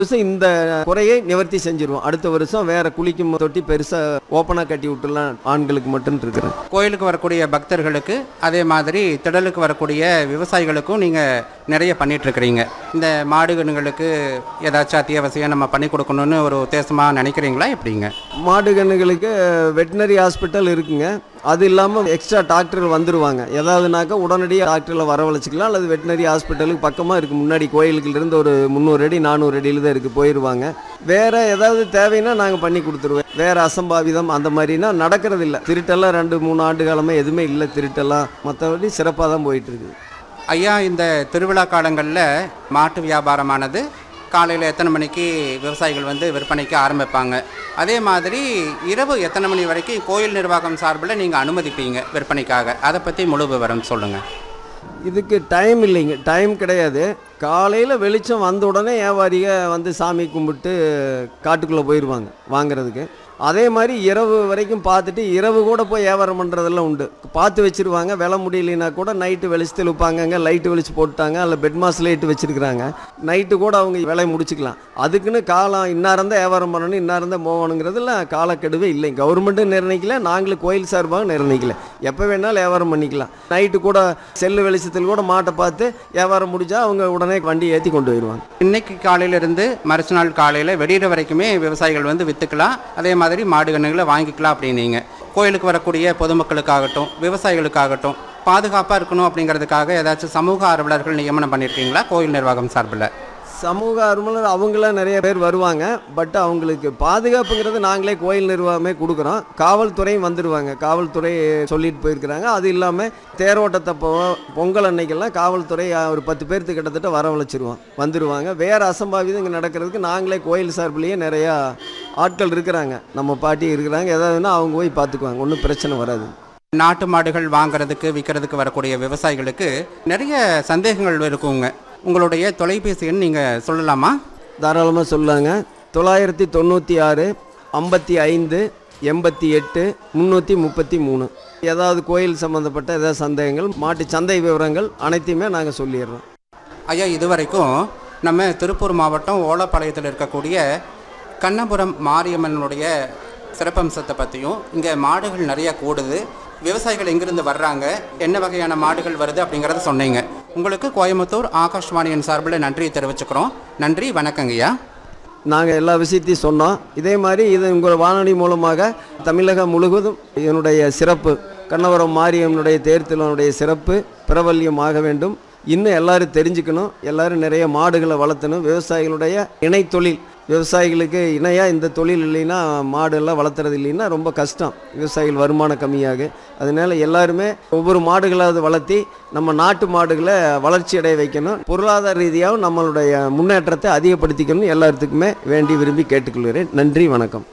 வருஷம் இந்த குறையை நிவர்த்தி செஞ்சிருவோம் அடுத்த வருஷம் வேற குளிக்கும் தொட்டி பெருசா ஓப்பனா கட்டி விட்டுலாம் ஆண்களுக்கு மட்டும் இருக்கிறேன் கோயிலுக்கு வரக்கூடிய பக்தர்களுக்கு அதே மாதிரி திடலுக்கு வரக்கூடிய விவசாயிகளுக்கும் நீங்கள் நிறைய பண்ணிட்டு இருக்கிறீங்க இந்த மாடுகணுங்களுக்கு ஏதாச்சும் அத்தியாவசியம் நம்ம பண்ணி கொடுக்கணும்னு ஒரு உத்தேசமாக நினைக்கிறீங்களா எப்படிங்க மாடு கண்ணுகளுக்கு வெட்டினரி ஹாஸ்பிட்டல் இருக்குங்க அது இல்லாமல் எக்ஸ்ட்ரா டாக்டர் வந்துருவாங்க ஏதாவதுனாக்கா உடனடியாக டாக்டரில் வரவழைச்சிக்கலாம் அல்லது வெட்டினரி ஹாஸ்பிட்டலுக்கு பக்கமாக இருக்குது முன்னாடி கோயிலுக்குள்ள இருந்து ஒரு முந்நூறு அடி நானூறு அடியில் தான் இருக்குது போயிடுவாங்க வேற ஏதாவது தேவைன்னா நாங்கள் பண்ணி கொடுத்துருவோம் வேற அசம்பாவிதம் அந்த மாதிரினா நடக்கிறது இல்லை திருட்டெல்லாம் ரெண்டு மூணு ஆண்டு காலமாக எதுவுமே இல்லை திருட்டெல்லாம் மற்றபடி சிறப்பாக தான் போயிட்டு இருக்குது ஐயா இந்த திருவிழா காலங்களில் மாட்டு வியாபாரமானது காலையில் எத்தனை மணிக்கு விவசாயிகள் வந்து விற்பனைக்கு ஆரம்பிப்பாங்க அதே மாதிரி இரவு எத்தனை மணி வரைக்கும் கோயில் நிர்வாகம் சார்பில் நீங்கள் அனுமதிப்பீங்க விற்பனைக்காக அதை பற்றி முழு விவரம் சொல்லுங்கள் இதுக்கு டைம் இல்லைங்க டைம் கிடையாது காலையில் வெளிச்சம் வந்த உடனே வியாபாரிக வந்து சாமி கும்பிட்டு காட்டுக்குள்ளே போயிடுவாங்க வாங்குறதுக்கு அதே மாதிரி இரவு வரைக்கும் பார்த்துட்டு இரவு கூட போய் வியாபாரம் பண்ணுறதெல்லாம் உண்டு பார்த்து வச்சிருவாங்க விலை முடியலைன்னா கூட நைட்டு வெளிச்சத்தில் வைப்பாங்கங்க லைட்டு வெளிச்சு போட்டாங்க அல்ல பெட் மாஸ் லைட்டு வச்சுருக்குறாங்க நைட்டு கூட அவங்க விலை முடிச்சுக்கலாம் அதுக்குன்னு காலம் இன்னாரம் தான் வியாபாரம் பண்ணணும் இன்னாரம் தான் போகணுங்கிறதுல காலக்கெடுவே இல்லை கவர்மெண்ட்டும் நிர்ணயிக்கல நாங்களும் கோயில் சார்பாக நிர்ணயிக்கல எப்போ வேணாலும் வியாபாரம் பண்ணிக்கலாம் நைட்டு கூட செல்லு வெளிச்சத்தில் கூட மாட்டை பார்த்து வியாபாரம் முடிஞ்சா அவங்க உடனே வண்டி ஏற்றி கொண்டு போயிடுவாங்க இன்னைக்கு காலையிலிருந்து மறுச்சு நாள் காலையில் வெடிகிற வரைக்குமே விவசாயிகள் வந்து விற்றுக்கலாம் அதே மாதிரி மாடு கன்றுகளை வாங்கிக்கலாம் அப்படின்னீங்க கோயிலுக்கு வரக்கூடிய பொதுமக்களுக்காகட்டும் விவசாயிகளுக்காகட்டும் பாதுகாப்பாக இருக்கணும் அப்படிங்கிறதுக்காக ஏதாச்சும் சமூக ஆர்வலர்கள் நியமனம் பண்ணியிருக்கீங்களா கோயில் நிர்வாகம் சார்பில் சமூக ஆர்வலர் அவங்களாம் நிறைய பேர் வருவாங்க பட் அவங்களுக்கு பாதுகாப்புங்கிறது நாங்களே கோயில் நிர்வாகமே கொடுக்குறோம் காவல்துறையும் வந்துடுவாங்க காவல்துறை சொல்லிட்டு போயிருக்கிறாங்க அது இல்லாமல் தேரோட்டத்தப்போ பொங்கல் அன்னைக்கெல்லாம் காவல்துறை ஒரு பத்து பேர்த்து கிட்டத்தட்ட வரவழைச்சிருவோம் வந்துடுவாங்க வேறு அசம்பாவிதம் இங்கே நடக்கிறதுக்கு நாங்களே கோயில் சார்பிலேயே நிறையா ஆட்கள் இருக்கிறாங்க நம்ம பாட்டி இருக்கிறாங்க ஏதாவதுன்னா அவங்க போய் பார்த்துக்குவாங்க ஒன்றும் பிரச்சனை வராது நாட்டு மாடுகள் வாங்குறதுக்கு விற்கிறதுக்கு வரக்கூடிய விவசாயிகளுக்கு நிறைய சந்தேகங்கள் இருக்குங்க உங்களுடைய தொலைபேசி எண் நீங்கள் சொல்லலாமா தாராளமாக சொல்லாங்க தொள்ளாயிரத்தி தொண்ணூற்றி ஆறு ஐம்பத்தி ஐந்து எண்பத்தி எட்டு முந்நூற்றி முப்பத்தி மூணு ஏதாவது கோயில் சம்மந்தப்பட்ட ஏதாவது சந்தேகங்கள் மாட்டு சந்தை விவரங்கள் அனைத்தையுமே நாங்கள் சொல்லிடுறோம் ஐயா இதுவரைக்கும் நம்ம திருப்பூர் மாவட்டம் ஓலப்பாளையத்தில் இருக்கக்கூடிய கண்ணபுரம் மாரியம்மனுடைய சிறப்பம்சத்தை பற்றியும் இங்கே மாடுகள் நிறைய கூடுது விவசாயிகள் எங்கிருந்து வர்றாங்க என்ன வகையான மாடுகள் வருது அப்படிங்கிறத சொன்னீங்க உங்களுக்கு கோயம்புத்தூர் ஆகாஷ்வாணியின் சார்பில் நன்றியை தெரிவிச்சுக்கிறோம் நன்றி வணக்கங்கய்யா நாங்கள் எல்லா விஷயத்தையும் சொன்னோம் இதே மாதிரி இது உங்கள் வானொலி மூலமாக தமிழகம் முழுவதும் இதனுடைய சிறப்பு கண்ணவரம் மாரியம்மனுடைய தேர்தலனுடைய சிறப்பு பிரபல்யமாக வேண்டும் இன்னும் எல்லாரும் தெரிஞ்சுக்கணும் எல்லாரும் நிறைய மாடுகளை வளர்த்தணும் விவசாயிகளுடைய இணை தொழில் விவசாயிகளுக்கு இணையாக இந்த தொழில் இல்லைன்னா மாடெல்லாம் வளர்த்துறது இல்லைன்னா ரொம்ப கஷ்டம் விவசாயிகள் வருமானம் கம்மியாகு அதனால எல்லாருமே ஒவ்வொரு மாடுகளாவது வளர்த்தி நம்ம நாட்டு மாடுகளை வளர்ச்சி அடைய வைக்கணும் பொருளாதார ரீதியாகவும் நம்மளுடைய முன்னேற்றத்தை அதிகப்படுத்திக்கணும் எல்லாத்துக்குமே வேண்டி விரும்பி கேட்டுக்கொள்கிறேன் நன்றி வணக்கம்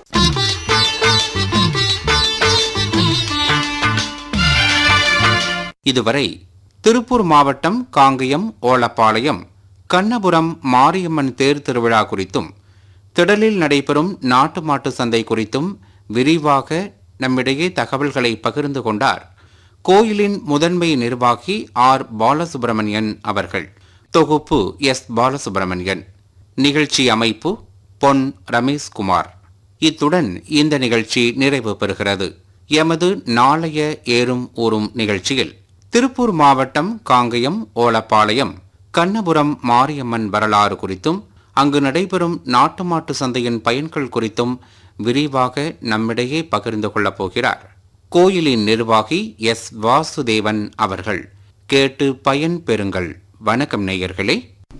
இதுவரை திருப்பூர் மாவட்டம் காங்கயம் ஓலப்பாளையம் கண்ணபுரம் மாரியம்மன் தேர் திருவிழா குறித்தும் திடலில் நடைபெறும் நாட்டு மாட்டு சந்தை குறித்தும் விரிவாக நம்மிடையே தகவல்களை பகிர்ந்து கொண்டார் கோயிலின் முதன்மை நிர்வாகி ஆர் பாலசுப்பிரமணியன் அவர்கள் தொகுப்பு எஸ் பாலசுப்பிரமணியன் நிகழ்ச்சி அமைப்பு பொன் ரமேஷ்குமார் இத்துடன் இந்த நிகழ்ச்சி நிறைவு பெறுகிறது எமது நாளைய ஏறும் ஊறும் நிகழ்ச்சியில் திருப்பூர் மாவட்டம் காங்கயம் ஓலப்பாளையம் கண்ணபுரம் மாரியம்மன் வரலாறு குறித்தும் அங்கு நடைபெறும் நாட்டு மாட்டு சந்தையின் பயன்கள் குறித்தும் விரிவாக நம்மிடையே பகிர்ந்து கொள்ளப் போகிறார் கோயிலின் நிர்வாகி எஸ் வாசுதேவன் அவர்கள் கேட்டு பயன் பெறுங்கள் வணக்கம் நேயர்களே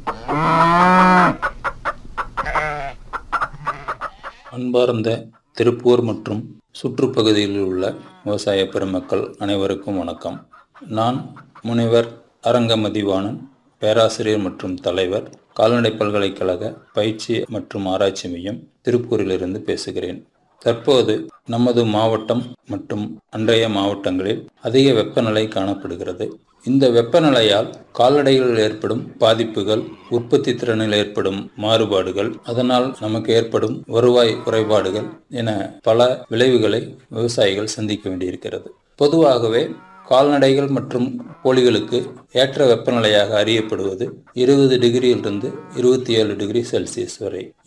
அன்பார்ந்த திருப்பூர் மற்றும் சுற்றுப்பகுதியில் உள்ள விவசாய பெருமக்கள் அனைவருக்கும் வணக்கம் நான் முனைவர் அரங்கமதிவாணன் பேராசிரியர் மற்றும் தலைவர் கால்நடை பல்கலைக்கழக பயிற்சி மற்றும் ஆராய்ச்சி மையம் திருப்பூரிலிருந்து பேசுகிறேன் தற்போது நமது மாவட்டம் மற்றும் அன்றைய மாவட்டங்களில் அதிக வெப்பநிலை காணப்படுகிறது இந்த வெப்பநிலையால் கால்நடைகளில் ஏற்படும் பாதிப்புகள் உற்பத்தி திறனில் ஏற்படும் மாறுபாடுகள் அதனால் நமக்கு ஏற்படும் வருவாய் குறைபாடுகள் என பல விளைவுகளை விவசாயிகள் சந்திக்க வேண்டியிருக்கிறது பொதுவாகவே கால்நடைகள் மற்றும் கோழிகளுக்கு ஏற்ற வெப்பநிலையாக அறியப்படுவது இருபது டிகிரியிலிருந்து இருபத்தி ஏழு டிகிரி செல்சியஸ் வரை